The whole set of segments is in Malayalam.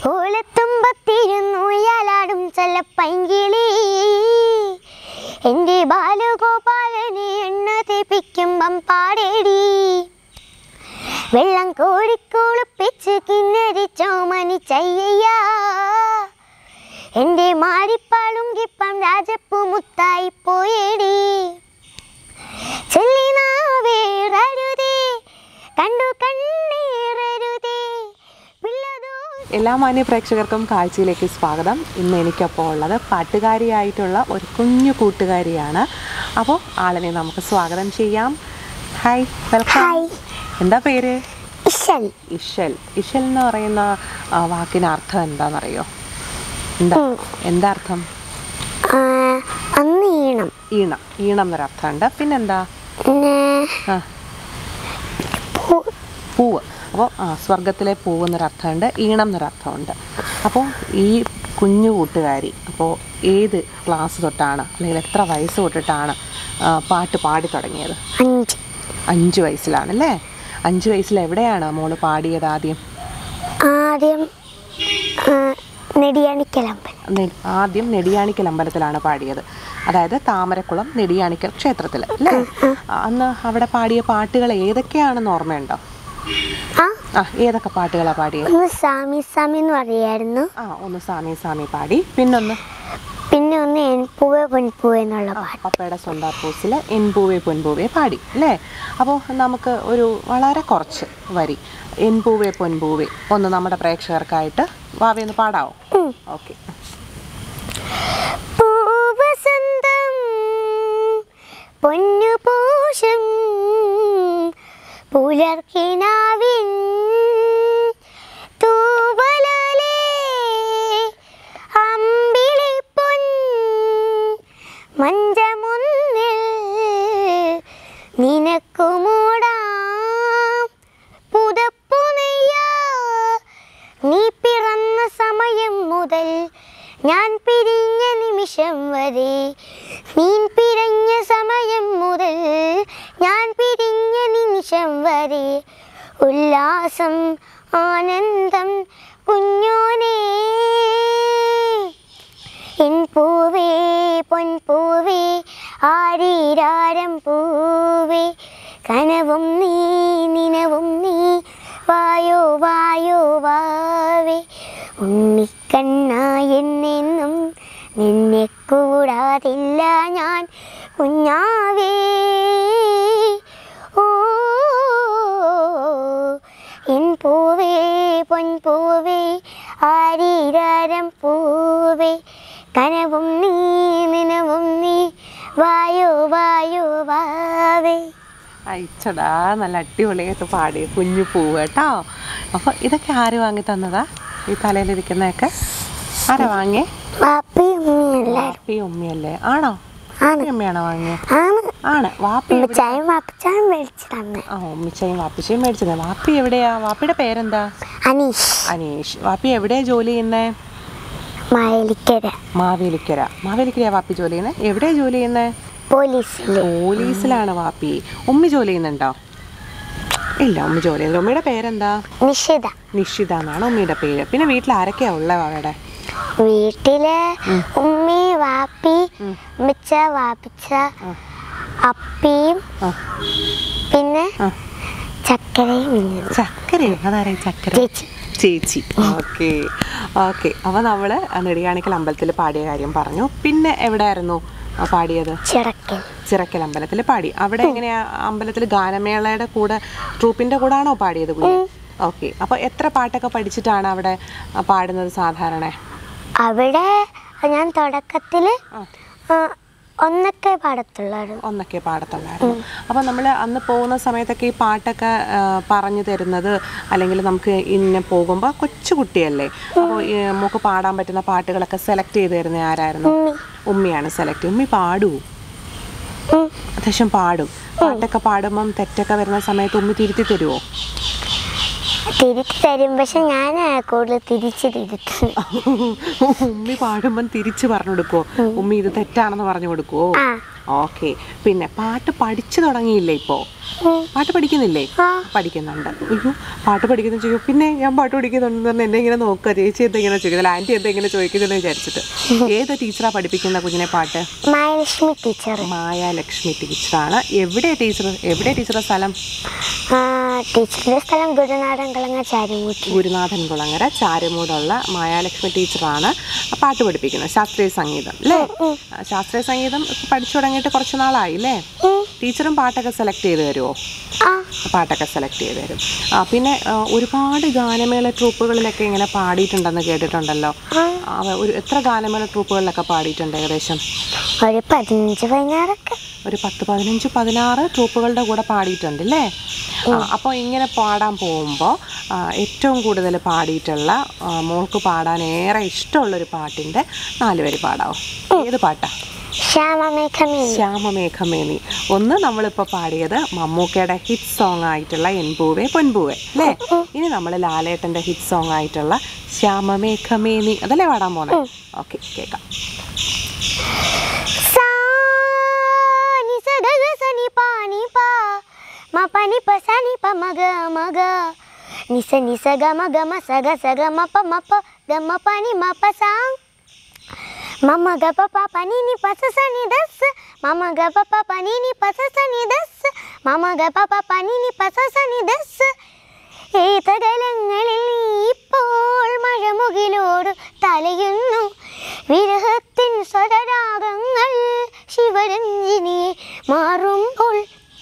ഓലത്തുമ്പത്തിരുന്നു യാലാടും ചെല്ലപ്പൈങ്കിളി എൻ്റെ ബാലഗോപാലനെ എണ്ണ തേപ്പിക്കുമ്പം പാടേടി വെള്ളം കോരിക്കുളിപ്പിച്ച് കിന്നരിച്ചോ മനിച്ചയ്യ എൻ്റെ മാരിപ്പാളുങ്കിപ്പം രാജപ്പൂ മുത്തായി പോയേടി ചെല്ലിനാവേറരുതേ കണ്ടു കണ്ണീറരുതേ പിള്ളതോ എല്ലാ മാന്യ പ്രേക്ഷകർക്കും കാഴ്ചയിലേക്ക് സ്വാഗതം ഇന്ന് എനിക്കൊപ്പം ഉള്ളത് പാട്ടുകാരിയായിട്ടുള്ള ഒരു കുഞ്ഞു കൂട്ടുകാരിയാണ് അപ്പോൾ ആളിനെ നമുക്ക് സ്വാഗതം ചെയ്യാം ഹായ് വെൽക്കം ഹായ് എന്താ പേര് ഇഷൻ ഇഷൽ ഇഷൽ എന്ന് പറയുന്ന ആ, വാക്കിന് അർത്ഥം എന്താണെന്നറിയോ എന്താ എന്താ അർത്ഥം ആ, അന്ന് ഈണം ഈണം ഈണം എന്നൊരർത്ഥമുണ്ട് പിന്നെന്താ പിന്നെ ആ പൂ- പൂവ് അപ്പോൾ ആ സ്വർഗത്തിലെ പൂവ് എന്നൊരർത്ഥമുണ്ട് ഈണം എന്നൊരർത്ഥമുണ്ട് അപ്പോൾ ഈ കുഞ്ഞു കൂട്ടുകാരി അപ്പോൾ ഏത് ക്ലാസ് തൊട്ടാണ് അല്ലെങ്കിൽ എത്ര വയസ്സ് തൊട്ടിട്ടാണ് ആ, പാട്ട് പാടി തുടങ്ങിയത് അഞ്ച് അഞ്ച് വയസ്സിലാണല്ലേ അഞ്ച് വയസ്സിൽ എവിടെയാണ് മോള് പാടിയത് ആദ്യം ആദ്യം ആ, നെടിയാണിക്കലമ്പൽ നെ- ആദ്യം നെടിയാണിക്കൽ അമ്പലത്തിലാണ് പാടിയത് അതായത് താമരക്കുളം നെടിയാണിക്കൽ ക്ഷേത്രത്തിൽ അല്ലേ ആ, അന്ന് അവിടെ പാടിയ പാട്ടുകൾ ഏതൊക്കെയാണെന്ന് ഓർമ്മയുണ്ടോ ആ ആ ഏതൊക്കെ പാട്ടുകളാണ് പാടിയത് ഒന്ന് സാമി സാമി എന്ന് പറയായിരുന്നു ആ ഒന്ന് സാമി സാമി പാടി പിന്നൊന്ന് പിന്നെ ഒന്ന് എൻപൂവ പൊൻപൂവ എന്നുള്ള ആ, പാട്ട് പപ്പയുടെ സ്വന്തം പൂസിൽ എൻപൂവെ പൊൻപൂവെ പാടി അല്ലേ അപ്പോൾ നമുക്ക് ഒരു വളരെ കുറച്ച് വരി എൻപൂവെ പൊൻപൂവെ ഒന്ന് നമ്മുടെ പ്രേക്ഷകർക്കായിട്ട് വാവയൊന്ന് പാടാവോ ഓക്കെ പൂവസന്തം പൊന്നു പൂഷം പുലർക്കിനാവിൻ തൂവലാലേ അമ്പിളിപ്പൊൻ മഞ്ചമുന്നിൽ നിനക്കു മൂടാം പുതപ്പു നെയ്യാ നീ പിറന്ന സമയം മുതൽ ഞാൻ പിരിഞ്ഞ നിമിഷം വരെ നീ പിരിഞ്ഞ സമയം മുതൽ ഞാൻ പിരിഞ്ഞ നിമിഷം വരെ ഉല്ലാസം ആനന്ദം കുഞ്ഞോനേ എൻ പൂവേ പൊൻപൂവേ ആരീരാരം പൂവേ കനവും നീ നിനവും നീ വായോ വായോ വാവേ ഉണ്ണിക്കണ്ണായെന്നെന്നും നിന്നെ കൂടാതില്ല ഞാൻ കുഞ്ഞാവേ ഓ എൻ പൂവേ പൊൻപൂവേ ആരീരാരം പൂവേ കനവും നീ നിനവും നീ വായോ വായോ വാവേ അയച്ചടാ നല്ല അടിപൊളിയായിട്ട് പാടി കുഞ്ഞു പൂവ് കേട്ടോ അപ്പോൾ ഇതൊക്കെ ആര് വാങ്ങി തന്നതാ ഈ തലയിലിരിക്കുന്നതൊക്കെ ആരാ വാങ്ങിയേ വാപ്പി ഉമ്മിയല്ല വാപ്പി ഉമ്മയല്ലേ ആണോ ആണ് വാപ്പി ഉമ്മയാണോ വാങ്ങിയേ ആണ് ആണ് വാപ്പി എവിടെ- ഉമ്മച്ചായും വാപ്പച്ചായും മേടിച്ചു തന്നെ ആ ഉമ്മിച്ചയും വാപ്പിച്ചയും മേടിച്ചത് വാപ്പി എവിടെയാ വാപ്പിയുടെ പേരെന്താ അനീഷ് അനീഷ് വാപ്പി എവിടെയാ ജോലി ചെയ്യുന്നേ മാവേലിക്കര മാവേലിക്കര മാവേലിക്കരയാ വാപ്പി ജോലി ചെയ്യുന്നത് എവിടെയാ ജോലി ചെയ്യുന്നത് പോലീസിൽ പോലീസിലാണ് വാപ്പി ഉമ്മി ജോലി ചെയ്യുന്നുണ്ടോ ഇല്ല ഉമ്മി ജോലി ചെയ്യുന്നില്ല ഉമ്മയുടെ പേരെന്താ നിഷിത നിഷിത എന്നാണ് ഉമ്മിയുടെ പേര് പിന്നെ വീട്ടിൽ ആരൊക്കെയാ ഉള്ളത് അവിടെ വീട്ടില് ഉമ്മി വാപ്പി ഉം. ഉമ്മച്ച വാപ്പിച്ച ആ. അപ്പിയും ആ പിന്നെ ആ ചക്കരയും മിന്നും. ചക്കരയോ അതാരാ ചക്കര ചേച്ചി ചേച്ചി ഓക്കെ ഓക്കെ അപ്പോൾ നമ്മൾ നെടിയാണിക്കൽ അമ്പലത്തിൽ പാടിയ കാര്യം പറഞ്ഞു പിന്നെ എവിടെയായിരുന്നു ആ പാടിയത് ചിറക്കൽ ചിറക്കൽ അമ്പലത്തിൽ പാടി അവിടെ എങ്ങനെയാ അമ്പലത്തിൽ ഗാനമേളയുടെ കൂടെ ട്രൂപ്പിന്റെ കൂടെ ആണോ പാടിയത് കുഞ്ഞ് ഓക്കെ അപ്പോൾ എത്ര പാട്ടൊക്കെ പഠിച്ചിട്ടാണ് അവിടെ ആ, പാടുന്നത് സാധാരണ അവിടെ ഞാൻ തുടക്കത്തില് ആ. ആ, ഒന്നൊക്കെ പാടത്തുള്ളായിരുന്നു ഒന്നൊക്കെ പാടത്തുള്ളായിരുന്നു അപ്പോൾ നമ്മൾ അന്ന് പോകുന്ന സമയത്തൊക്കെ ഈ പാട്ടൊക്കെ ആ, പറഞ്ഞു തരുന്നത് അല്ലെങ്കിൽ നമുക്ക് ഇന്ന പോകുമ്പോൾ കൊച്ചു കുട്ടിയല്ലേ അപ്പോൾ നമുക്ക് പാടാൻ പറ്റുന്ന പാട്ടുകളൊക്കെ സെലക്ട് ചെയ്ത് തരുന്ന ആരായിരുന്നു ഉമ്മി ഉമ്മിയാണ് സെലക്ട് ഉമ്മി പാടുവോ ഉം. അത്യാവശ്യം പാടും പാട്ടൊക്കെ പാടുമ്പം തെറ്റൊക്കെ വരുന്ന സമയത്ത് ഉമ്മി തിരുത്തി തരുമോ തിരുത്തി തരും പക്ഷെ ഞാൻ കൂടുതൽ തിരിച്ച് തിരുത്തും ഉമ്മി പാടുമ്പം തിരിച്ചു പറഞ്ഞു കൊടുക്കുവോ ഉമ്മി ഇത് തെറ്റാണെന്ന് പറഞ്ഞു കൊടുക്കുവോ ആ ഓക്കെ പിന്നെ പാട്ട് പഠിച്ചു തുടങ്ങിയില്ലേ ഇപ്പോൾ ഉം. പാട്ട് പഠിക്കുന്നില്ലേ ആ. പഠിക്കുന്നുണ്ട് അയ്യോ പാട്ട് പഠിക്കുന്നു ചോദിക്കും പിന്നെ ഞാൻ പാട്ട് പഠിക്കുന്നുണ്ടെന്ന് പറഞ്ഞ് എന്നെ ഇങ്ങനെ നോക്കുക ചേച്ചി എന്താ ഇങ്ങനെ ചോദിക്കുന്നത് ആൻറ്റി എന്താ ഇങ്ങനെ ചോദിക്കുന്നതെന്ന് വിചാരിച്ചിട്ട് ഏത് ടീച്ചറാ പഠിപ്പിക്കുന്ന കുഞ്ഞിനെ പാട്ട് മായലക്ഷ്മി ടീച്ചർ മായാലക്ഷ്മി ടീച്ചറാണ് എവിടെ ടീച്ചർ എവിടെ ടീച്ചറുടെ സ്ഥലം ടീച്ചറിന്റെ സ്ഥലം ഗുരുനാഥൻ കളങ്ങ ചാരിമൂട്ടി ഗുരുനാഥൻ കുളങ്ങര ചാരമൂടുള്ള മായാലക്ഷ്മി ടീച്ചറാണ് പാട്ട് പഠിപ്പിക്കുന്നത് ശാസ്ത്രീയ സംഗീതം അല്ലേ ശാസ്ത്രീയ സംഗീതം ഇപ്പൊ പഠിച്ചു തുടങ്ങിയിട്ട് കുറച്ച് നാളായി അല്ലേ ടീച്ചറും പാട്ടൊക്കെ സെലക്ട് ചെയ്ത് തരുമോ ആ പാട്ടൊക്കെ സെലക്ട് ചെയ്ത് തരും ആ, പിന്നെ ആ, ഒരുപാട് ഗാനമേള ട്രൂപ്പുകളിലൊക്കെ ഇങ്ങനെ പാടിയിട്ടുണ്ടെന്ന് കേട്ടിട്ടുണ്ടല്ലോ ആ, ഒരു എത്ര ഗാനമേള ട്രൂപ്പുകളിലൊക്കെ പാടിയിട്ടുണ്ട് ഏകദേശം ഒരു പതിനഞ്ച് പതിനാറൊക്കെ ഒരു പത്ത് പതിനഞ്ച് പതിനാറ് ട്രൂപ്പുകളുടെ കൂടെ പാടിയിട്ടുണ്ട് അല്ലേ അപ്പോൾ ഇങ്ങനെ പാടാൻ പോകുമ്പോൾ ഏറ്റവും കൂടുതൽ പാടിയിട്ടുള്ള ആ, മോൾക്ക് പാടാൻ ഏറെ ഇഷ്ടമുള്ളൊരു പാട്ടിൻ്റെ നാല് വരി പാടാവോ ഏത് പാട്ടാ ശ്യാമമേഘമേ ശ്യാമമേഘമേനി ഒന്ന് നമ്മളിപ്പോൾ പാടിയത് മമ്മൂക്കയുടെ ഹിറ്റ് സോങ് ആയിട്ടുള്ള എൻപൂവേ പൊൻപൂവേ അല്ലേ ഇനി നമ്മൾ ലാലേട്ടൻ്റെ ഹിറ്റ് സോങ് ആയിട്ടുള്ള ശ്യാമമേഘമേനി അതല്ലേ പാടാൻ പോണേ ഓക്കെ കേൾക്കാം സా ని స గ గ స ని పా ని పా మ ప ని ప స ని ప మ గ మ గ ని స ని స గ మ గ మ స గ స గ మ ప మ ప గ మ ప ని మ ప సా మ మ గ ప ప ప ని ని ప స స ని ద స మ మ గ ప ప ప ని ని ప స స ని ద స మ మ గ ప പ പ നി നി പ സ സ നി ദ സ ഏതകലങ്ങളിൽ നീ ഇപ്പോൾ മഴമുകിലോട് തലയുന്നു വിരഹത്തിൻ സ്വരരാഗങ്ങൾ ശിവരഞ്ജിനിയെ മാറുമ്പോൾ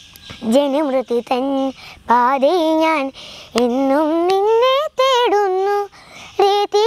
ജനമൃതി തൻ പാതേ ഞാൻ എന്നും നിന്നെ തേടുന്നു രീതി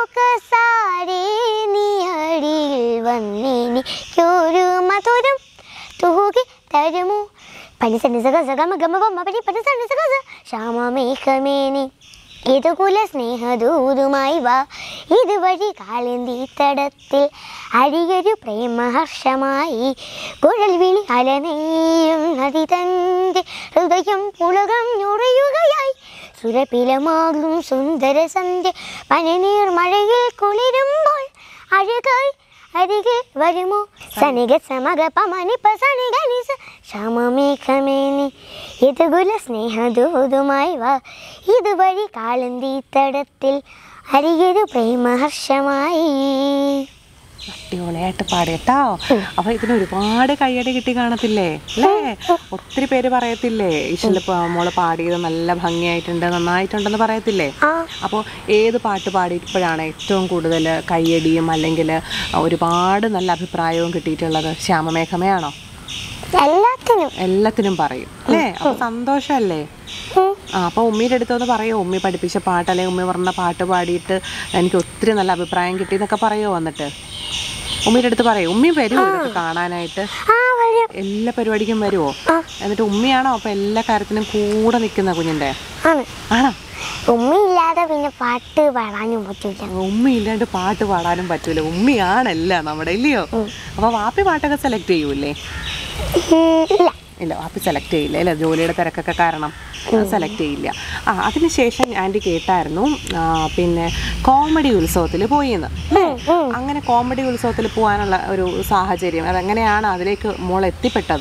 സുഖസാരേ നീ അടിയിൽ വന്നെനിക്കൊരു മധുരം തൂകി തരുമോ പനി സനി സക സക മ ഗമ പമ പനി പനി സനി സക സ ശ്യാമമേഘമേനി ഇതുകുല സ്നേഹദൂതുമായി വാ ഇതുവഴി കാളിന്തി തടത്തിൽ അരിയൊരു പ്രേമഹർഷമായി കുഴൽ വിളി അലനെയ്യും നദി തന്റെ ഹൃദയം പുളകം ഞൊറിയുകയായി സുരപിലമാകും സുന്ദര സന്ധ്യ പനിനീർ മഴയിൽ കുളിരുമ്പോൾ അഴകായി അരികെ വരുമോ സനിക സമക പമനി പസനി ഗനിസ ശ്യാമമേഘമേനി ഇതുകുല സ്നേഹദൂതുമായി വാ ഇതുവഴി കാളന്തി തടത്തിൽ അരികരു പ്രേമഹർഷമായി അടിപൊളിയായിട്ട് പാടിയട്ടോ അപ്പൊ ഇതിന് ഒരുപാട് കയ്യടി കിട്ടി കാണത്തില്ലേ അല്ലേ ഒത്തിരി പേര് പറയത്തില്ലേ ഈശ്വല മോള് പാടിയത് നല്ല ഭംഗിയായിട്ടുണ്ട് നന്നായിട്ടുണ്ടെന്ന് പറയത്തില്ലേ ആ അപ്പോൾ ഏത് പാട്ട് പാടിയപ്പോഴാണ് ഏറ്റവും കൂടുതൽ കയ്യടിയും അല്ലെങ്കിൽ ഒരുപാട് നല്ല അഭിപ്രായവും കിട്ടിയിട്ടുള്ളത് ശ്യാമമേഘമയാണോ എല്ലാത്തിനും എല്ലാത്തിനും പറയും അല്ലേ അപ്പൊ സന്തോഷമല്ലേ ഉം. ആ അപ്പോൾ ഉമ്മിയുടെ അടുത്തൊന്ന് പറയോ ഉമ്മി പഠിപ്പിച്ച പാട്ട് അല്ലെങ്കിൽ ഉമ്മി പറഞ്ഞ പാട്ട് പാടിയിട്ട് എനിക്ക് ഒത്തിരി നല്ല അഭിപ്രായം കിട്ടി എന്നൊക്കെ പറയോ വന്നിട്ട് ഉമ്മിയുടെ അടുത്ത് പറയോ ഉമ്മി വരുമോ ഇതൊക്കെ കാണാനായിട്ട് ആ വരും എല്ലാ പരിപാടിക്കും വരുമോ ആ എന്നിട്ട് ഉമ്മിയാണോ അപ്പൊ എല്ലാ കാര്യത്തിനും കൂടെ നിൽക്കുന്ന കുഞ്ഞിന്റെ ആണ് ആണോ ഉമ്മയില്ലാതെ പിന്നെ പാട്ട് പാടാനും പറ്റൂല ഉമ്മി ഇല്ലാണ്ട് പാട്ട് പാടാനും പറ്റൂല ഉമ്മിയാണല്ല നമ്മുടെ ഇല്ലയോ അപ്പൊ വാപ്പി പാട്ടൊക്കെ സെലക്ട് ചെയ്യൂലേ ഉം, ഇല്ല ഇല്ല വാപ്പി സെലക്ട് ചെയ്യില്ല അല്ലേ ജോലിയുടെ തിരക്കൊക്കെ കാരണം സെലക്ട് ചെയ്യില്ല ആ അതിനുശേഷം ആൻറ്റി കേട്ടായിരുന്നു ആ, പിന്നെ കോമഡി ഉത്സവത്തിൽ പോയിന്ന് ഉം, ഉം. അങ്ങനെ കോമഡി ഉത്സവത്തിൽ പോകാനുള്ള ഒരു സാഹചര്യം അതെങ്ങനെയാണ് അതിലേക്ക് മോൾ എത്തിപ്പെട്ടത്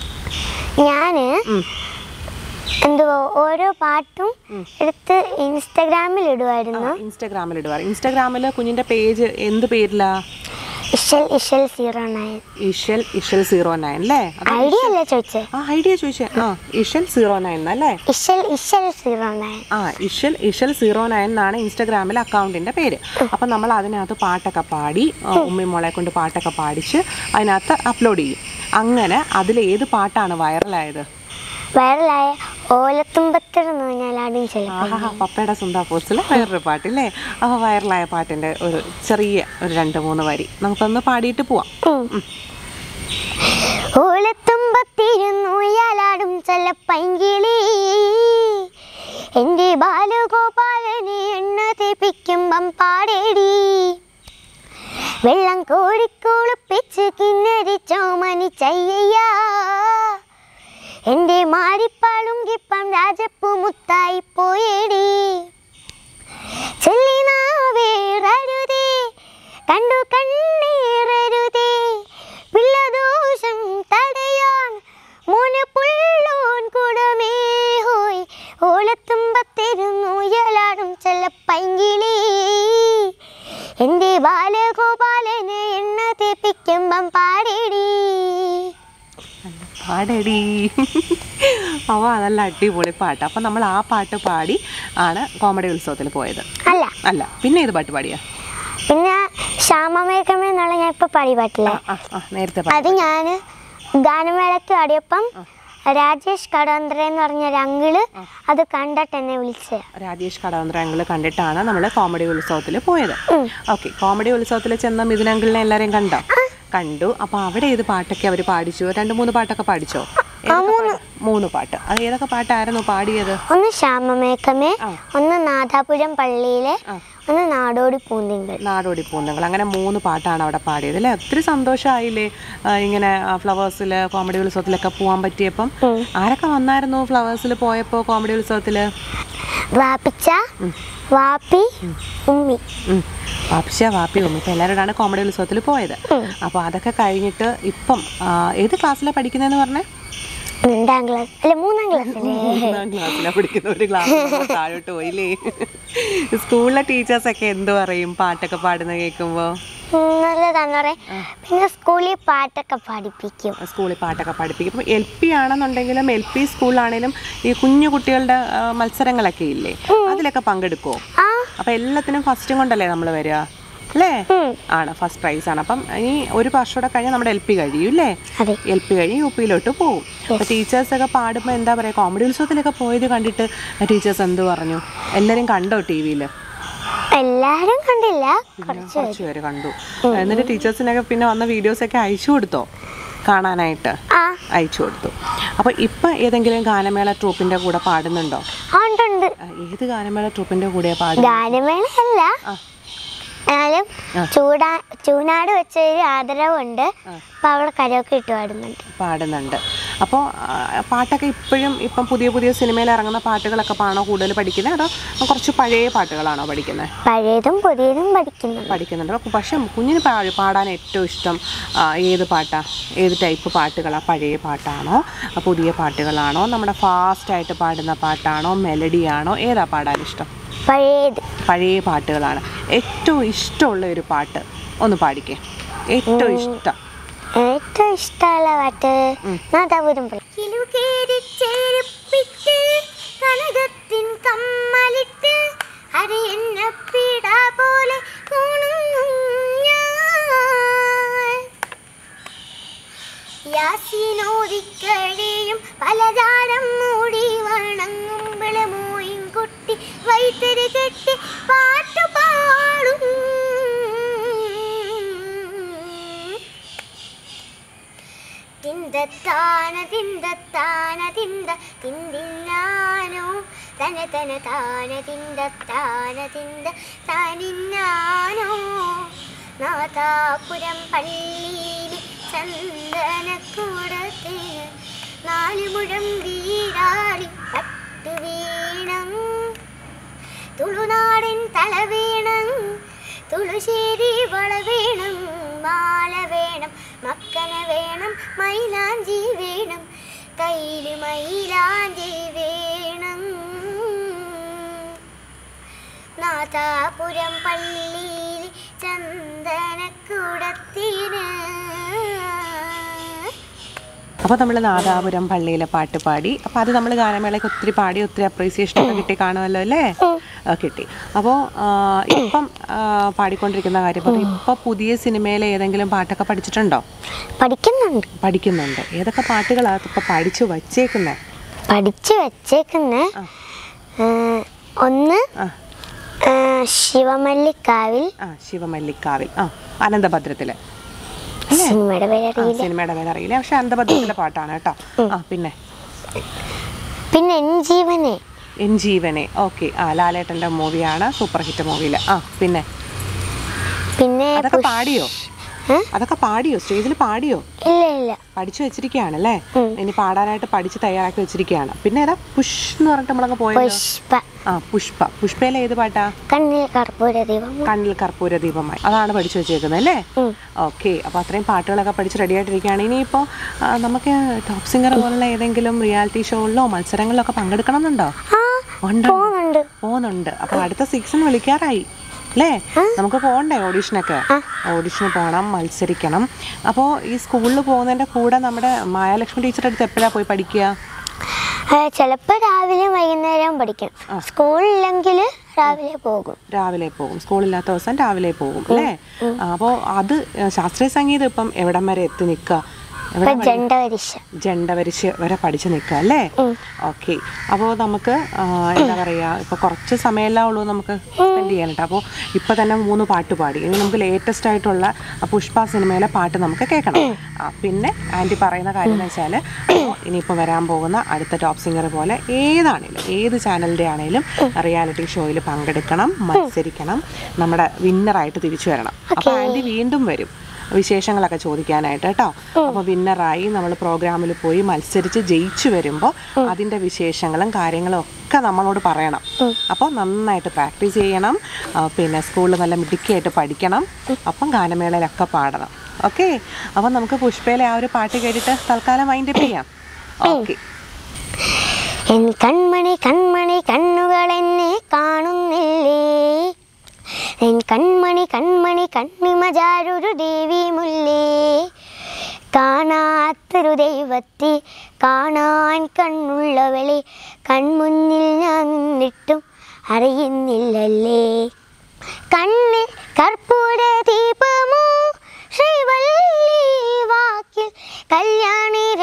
ഞാന് ഉം. എന്തുവാ ഓരോ പാട്ടും എടുത്ത് ഇൻസ്റ്റഗ്രാമിൽ ഇടുമായിരുന്നു ഇൻസ്റ്റാഗ്രാമിൽ ഇടുവാർ ഇൻസ്റ്റാഗ്രാമിൽ കുഞ്ഞിൻ്റെ പേജ് എന്ത് പേരിലാ Ishal Ishal zero nine Ishal Ishal zero nine അല്ലേ അത് ഐഡിയ അല്ലേ ചോദിച്ചത് ആ ഐഡിയ ചോദിച്ചേ ആ ഇഷൽ സീറോ നയൻ അല്ലേ ഇഷൽ ഇഷൽ സീറോ നയൻ ആ ഇഷൽ ഇഷൽ സീറോ നയൻ എന്നാണ് ഇൻസ്റ്റാഗ്രാമിൽ അക്കൗണ്ടിൻ്റെ പേര് അപ്പം നമ്മൾ അതിനകത്ത് പാട്ടൊക്കെ പാടി ആ, ഉമ്മി മോളെ കൊണ്ട് പാട്ടൊക്കെ പാടിച്ച് അതിനകത്ത് അപ്ലോഡ് ചെയ്യും അങ്ങനെ അതിൽ ഏത് പാട്ടാണ് വൈറലായത് വൈറലായ ഓലത്തുമ്പത്തർ എന്ന് പറഞ്ഞാൽ ആദ്യം ചെല്ലും ആഹാ പപ്പയുടെ സുന്ദാ പോസ്റ്റിലെ വേറൊരു പാട്ടില്ലേ അപ്പോൾ വൈറലായ പാട്ടിൻ്റെ ഒരു ചെറിയ ഒരു രണ്ട് മൂന്ന് വരി നമുക്കൊന്ന് പാടിയിട്ട് പോവാം ഓലത്തുമ്പത്തിരുന്നു യാലാടും ചെല്ലപ്പൈങ്കിളി എൻ്റെ ബാലഗോപാലനെ എണ്ണ തേപ്പിക്കുമ്പം പാടേടി വെള്ളം കോരിക്കുളിപ്പിച്ച് കിന്നരിച്ചോ മനിച്ചയ്യ എൻ്റെ മാരിപ്പാളുങ്കിപ്പം രാജപ്പൂ മുത്തായി പോയേടി ചൊല്ലിനാവേറരുതേ കണ്ടു കണ്ണീറരുതേ പിള്ളദോഷം എൻ്റെ ബാലഗോപാലനെ എണ്ണ തേപ്പിക്കുമ്പം പാടിടി പാടടി അവ നല്ല അടിപൊളി പാട്ട് അപ്പം നമ്മൾ ആ പാട്ട് പാടി ആണ് കോമഡി ഉത്സവത്തിൽ പോയത് അല്ല അല്ല പിന്നെ ഏത് പാട്ട് പാടിയാ പിന്നെ ശ്യാമമേഘമേ എന്നുള്ള ഞാൻ ഇപ്പൊ പാടി പാട്ടില്ലേ ആ ആ നേരത്തെ പാടി അത് ഞാൻ ഗാനമേളയ്ക്ക് പാടിയപ്പം രാജേഷ് കടവന്ത്ര എന്ന് പറഞ്ഞ ഒരു അങ്കിള് അത് കണ്ടിട്ട് എന്നെ വിളിച്ചത് രാജേഷ് കടവന്ത്രങ്ങൾ കണ്ടിട്ടാണ് നമ്മൾ കോമഡി ഉത്സവത്തിൽ പോയത് ഓക്കെ കോമഡി ഉത്സവത്തിൽ ചെന്ന മിഥുൻ അങ്കിളിനെ എല്ലാവരെയും കണ്ടോ കണ്ടു അപ്പോൾ അവിടെ ഏത് പാട്ടൊക്കെ അവർ പാടിച്ചു രണ്ട് മൂന്ന് പാട്ടൊക്കെ പാടിച്ചോ ഏതൊക്കെ പാട്ട്? മൂന്ന് പാട്ട് അത് ഏതൊക്കെ പാട്ടായിരുന്നു പാടിയത് ഒന്ന് ശ്യാമമേഘമേ ആ. ഒന്ന് നാദാപുരം പള്ളിയിലെ ആ. ഒന്ന് നാടോടി പൂന്തിങ്കൾ നാടോടി പൂന്തങ്ങൾ അങ്ങനെ മൂന്ന് പാട്ടാണ് അവിടെ പാടിയത് അല്ലേ ഒത്തിരി സന്തോഷമായില്ലേ ആ, ഇങ്ങനെ ഫ്ലവേഴ്സിൽ കോമഡി ഉത്സവത്തിലൊക്കെ പോകാൻ പറ്റിയപ്പം ആരൊക്കെ വന്നായിരുന്നു ഫ്ലവേഴ്സിൽ പോയപ്പോൾ കോമഡി ഉത്സവത്തിൽ വാപ്പിച്ച വാപ്പി ഉമ്മി വാപ്പിച്ച വാപ്പി ഉമ്മ ഇപ്പം എല്ലാവരോടാണ് കോമഡി ഉത്സവത്തിൽ പോയത് അപ്പോൾ അതൊക്കെ കഴിഞ്ഞിട്ട് ഇപ്പം ആ, ഏത് ക്ലാസ്സിലാണ് പഠിക്കുന്നതെന്ന് പറഞ്ഞേ രണ്ടാം ക്ലാസ് അല്ല മൂന്നാം ക്ലാസ്സിലെ മൂന്നാം ക്ലാസ്സിലാണ് പഠിക്കുന്ന ഒരു ക്ലാസ് താഴോട്ട് പോയില്ലേ സ്കൂളിലെ ടീച്ചേഴ്സൊക്കെ എന്ത് പറയും പാട്ടൊക്കെ പാടുന്ന കേൾക്കുമ്പോൾ നല്ലതാന്ന് പറയാം പിന്നെ സ്കൂളിൽ പാട്ടൊക്കെ പഠിപ്പിക്കും സ്കൂളിൽ പാട്ടൊക്കെ പഠിപ്പിക്കും ഇപ്പം എൽ പി ആണെന്നുണ്ടെങ്കിലും എൽ പി സ്കൂളിലാണേലും ഈ കുഞ്ഞു കുട്ടികളുടെ ആ, മത്സരങ്ങളൊക്കെ ഇല്ലേ അതിലൊക്കെ പങ്കെടുക്കുമോ ആ അപ്പം എല്ലാത്തിനും ഫസ്റ്റും കൊണ്ടല്ലേ നമ്മൾ വരിക അല്ലേ ആണ് ഫസ്റ്റ് പ്രൈസ് ആണ് അപ്പം ഇനി ഒരു വർഷം കൂടെ കഴിഞ്ഞാൽ നമ്മുടെ എൽ പി കഴിയും അല്ലേ അതെ എൽ പി കഴിഞ്ഞ് യു പിയിലോട്ട് പോകും അപ്പോൾ ടീച്ചേഴ്സൊക്കെ പാടുമ്പോൾ എന്താ പറയുക കോമഡി ഉത്സവത്തിലൊക്കെ പോയത് കണ്ടിട്ട് ടീച്ചേഴ്സ് എന്ത് പറഞ്ഞു എല്ലാവരും കണ്ടോ ടി വിയിൽ എല്ലാരും കണ്ടില്ല കുറച്ച് കുറച്ച് പേര് കണ്ടു എന്നിട്ട് ടീച്ചേഴ്സിനൊക്കെ പിന്നെ വന്ന വീഡിയോസൊക്കെ അയച്ചു കൊടുത്തോ കാണാനായിട്ട് ആ അയച്ചു കൊടുത്തു അപ്പോൾ ഇപ്പം ഏതെങ്കിലും ഗാനമേള ട്രൂപ്പിൻ്റെ കൂടെ പാടുന്നുണ്ടോ ആ, ഉണ്ട് ഉണ്ട് ആ, ഏത് ഗാനമേള ട്രൂപ്പിൻ്റെ കൂടെ പാടും ഗാനമേള അല്ല ആ. എന്നാലും ആ. ചൂടാ ചൂനാട് വെച്ചൊരു ആദരവുണ്ട് അപ്പൊ അവിടെ കരയൊക്കെ ഇട്ട് പാടുന്നുണ്ട് പാടുന്നുണ്ട് അപ്പോൾ പാട്ടൊക്കെ ഇപ്പോഴും ഇപ്പം പുതിയ പുതിയ സിനിമയിൽ ഇറങ്ങുന്ന പാട്ടുകളൊക്കെ ആണോ കൂടുതൽ പഠിക്കുന്നത് അതോ കുറച്ച് പഴയ പാട്ടുകളാണോ പഠിക്കുന്നത് പഴയതും പുതിയതും പഠിക്കുന്നുണ്ട് പഠിക്കുന്നുണ്ട് അപ്പോൾ പക്ഷേ കുഞ്ഞിന് പാ പാടാൻ ഏറ്റവും ഇഷ്ടം ആ, ഏത് പാട്ടാ ഏത് ടൈപ്പ് പാട്ടുകളാണ് പഴയ പാട്ടാണോ ആ, പുതിയ പാട്ടുകളാണോ നമ്മുടെ ഫാസ്റ്റായിട്ട് പാടുന്ന പാട്ടാണോ മെലഡിയാണോ ഏതാ പാടാൻ ഇഷ്ടം പഴയത് പഴയ പാട്ടുകളാണ് ഏറ്റവും ഇഷ്ടമുള്ള ഒരു പാട്ട് ഒന്ന് പാടിക്കേ ഏറ്റവും ഇഷ്ടം ഏറ്റവും ഇഷ്ടമുള്ള പാട്ട് നാദാപുരം കനകത്തിൻ കമ്മലിട്ട് അരയന്നപ്പിട പോലെ കാണുന്നു ഞാൻ യാസിനോദിക്കഴിയും പലതാരം മൂടി വണങ്ങും വിളമോയും കുട്ടി വൈത്തരി കെട്ടി പാട്ടു പാടും തിന്തത്താന തിന്തത്താന തിന്ത തിന്തിന്നാനോ തന തന താന തിന്തത്താന തിന്ത താനിന്നാനോ നാദാപുരം പള്ളിയിൽ ചന്ദനക്കൂടത്തിന് നാലുമുഴം വീടാളി പട്ടു വീണം തുളുനാടൻ തല വേണം തുളുശ്ശേരി വള വേണം മാല വേണം മക്കന വേണം മൈലാഞ്ചി വേണം കയ്യില് മൈലാഞ്ചി വേണം നാദാപുരം പള്ളിയിൽ ചന്ദനക്കുടത്തിന് അപ്പോൾ നമ്മൾ നാദാപുരം പള്ളിയിലെ പാട്ട് പാടി അപ്പോൾ അത് നമ്മൾ ഗാനമേളയ്ക്ക് ഒത്തിരി പാടി ഒത്തിരി അപ്രീസിയേഷൻ ഒക്കെ കിട്ടി കാണുമല്ലോ അല്ലേ ആ, കിട്ടി അപ്പോൾ ഇപ്പം ആ, പാടിക്കൊണ്ടിരിക്കുന്ന കാര്യം അപ്പോൾ ഇപ്പോൾ പുതിയ സിനിമയിലെ ഏതെങ്കിലും പാട്ടൊക്കെ പഠിച്ചിട്ടുണ്ടോ പഠിക്കുന്നുണ്ട് പഠിക്കുന്നുണ്ട് ഏതൊക്കെ പാട്ടുകളാണ് ഇപ്പോൾ പഠിച്ചു വച്ചേക്കുന്നത് പഠിച്ചു വെച്ചേക്കുന്ന ആ. ഒന്ന് ആ ആ, ശിവമല്ലിക്കാവിൽ ആ ശിവമല്ലിക്കാവിൽ ആ അനന്തഭദ്രത്തിൽ സിനിമയുടെ പേരറിയില്ല സിനിമയുടെ പേര് അറിയില്ല പക്ഷെ അനന്തഭദ്രത്തിലെ പാട്ടാണ് കേട്ടോ ആ പിന്നെ പിന്നെ എൻ ജീവനെ എൻ ജീവനെ ഓക്കെ ആ ലാലേട്ടൻ്റെ മൂവിയാണ് സൂപ്പർ ഹിറ്റ് മൂവിയിൽ ആ പിന്നെ പിന്നെ അതൊക്കെ പുഷ്- പാടിയോ ഏ? അതൊക്കെ പാടിയോ സ്റ്റേജിൽ പാടിയോ ഇല്ല ഇല്ല പഠിച്ചു വെച്ചിരിക്കുകയാണല്ലേ ഇനി പാടാനായിട്ട് പഠിച്ച് തയ്യാറാക്കി വെച്ചിരിക്കുകയാണ് പിന്നെ ഏതാ പുഷ് എന്ന് പറഞ്ഞിട്ട് നമ്മളങ്ങ് പോയല്ലോ പുഷ്പ ആ പുഷ്പ പുഷ്പയിലെ ഏത് പാട്ടാ കണ്ണിൽ കർപ്പൂര ദീപം കണ്ണിൽ കർപ്പൂര ദീപമായി അതാണ് പഠിച്ചു വെച്ചേക്കുന്നത് അല്ലേ ഉം. ഓക്കെ അപ്പോൾ അത്രയും പാട്ടുകളൊക്കെ പഠിച്ച് റെഡി ആയിട്ടിരിക്കുകയാണ് ഇനിയിപ്പോൾ ആ, നമുക്ക് ടോപ്പ് സിംഗർ പോലുള്ള ഏതെങ്കിലും റിയാലിറ്റി ഷോകളിലോ മത്സരങ്ങളിലോ ഒക്കെ പങ്കെടുക്കണം എന്നുണ്ടോ ആ ഉണ്ട് പോകുന്നുണ്ട് പോകുന്നുണ്ട് അപ്പോൾ അടുത്ത സീസൺ വിളിക്കാറായി അല്ലേ നമുക്ക് പോകണ്ടേ ഓഡീഷനൊക്കെ ഓഡീഷന് പോകണം മത്സരിക്കണം അപ്പോൾ ഈ സ്കൂളിൽ പോകുന്നതിൻ്റെ കൂടെ നമ്മുടെ മായാലക്ഷ്മി ടീച്ചറുടെ അടുത്ത് എപ്പോഴാണ് പോയി പഠിക്കുക ചിലപ്പോൾ രാവിലെ വൈകുന്നേരം പഠിക്കും സ്കൂളില്ലെങ്കിൽ രാവിലെ പോകും രാവിലെ പോകും സ്കൂളില്ലാത്ത ദിവസം രാവിലെ പോകും അല്ലേ അപ്പോൾ അത് ശാസ്ത്രീയ സംഗീതം ഇപ്പം എവിടം വരെ എത്തി നിൽക്കുക ഇപ്പൊ ജണ്ട പരീക്ഷ ജണ്ട വരിച്ച് വരെ പഠിച്ച് നിൽക്കുക അല്ലേ ഓക്കെ അപ്പോൾ നമുക്ക് ആ, എന്താ പറയുക ഇപ്പോൾ കുറച്ച് സമയമല്ലേ ഉള്ളൂ നമുക്ക് സ്പെൻഡ് ചെയ്യാനായിട്ട് അപ്പോൾ ഇപ്പോൾ തന്നെ മൂന്ന് പാട്ട് പാടി ഇനി നമുക്ക് ലേറ്റസ്റ്റ് ആയിട്ടുള്ള ആ പുഷ്പ സിനിമയിലെ പാട്ട് നമുക്ക് കേൾക്കണം ആ, പിന്നെ ആൻറ്റി പറയുന്ന കാര്യം എന്ന് വെച്ചാൽ ഇനിയിപ്പോൾ വരാൻ പോകുന്ന അടുത്ത ടോപ്പ് സിംഗർ പോലെ ഏതാണേലും ഏത് ചാനലിൻ്റെ ആണേലും റിയാലിറ്റി ഷോയിൽ പങ്കെടുക്കണം മത്സരിക്കണം നമ്മുടെ വിന്നറായിട്ട് തിരിച്ചു വരണം അപ്പോൾ ആൻറ്റി വീണ്ടും വരും വിശേഷങ്ങളൊക്കെ ചോദിക്കാനായിട്ട് കേട്ടോ അപ്പോൾ വിന്നറായി നമ്മൾ പ്രോഗ്രാമിൽ പോയി മത്സരിച്ച് ജയിച്ചു വരുമ്പോൾ അതിൻ്റെ വിശേഷങ്ങളും കാര്യങ്ങളും ഒക്കെ നമ്മളോട് പറയണം അപ്പോൾ നന്നായിട്ട് പ്രാക്ടീസ് ചെയ്യണം ആ, പിന്നെ സ്കൂളിൽ നല്ല മിടുക്കിയായിട്ട് പഠിക്കണം അപ്പം ഗാനമേളയിലൊക്കെ പാടണം ഓക്കെ അപ്പം നമുക്ക് പുഷ്പയിലെ ആ ഒരു പാട്ട് കേട്ടിട്ട് തൽക്കാലം വൈൻഡപ്പ് ചെയ്യാം ഓക്കെ എൻ കൺമണി കൺമണി കണ്ണുകൾ എന്നെ കാണുന്നില്ലേ എൻ കൺമണി കൺമണി കണ്ണിമജാരൊരു ദേവി മുല്ലേ കാണാത്തൊരു ദൈവത്തെ കാണാൻ കണ്ണുള്ളവളെ കൺമുന്നിൽ ഞാൻ നിന്നിട്ടും അറിയുന്നില്ലല്ലേ കണ്ണിൽ കർപ്പൂര ദീപമോ ശ്രീവല്ലി വാക്കിൽ കല്യാണി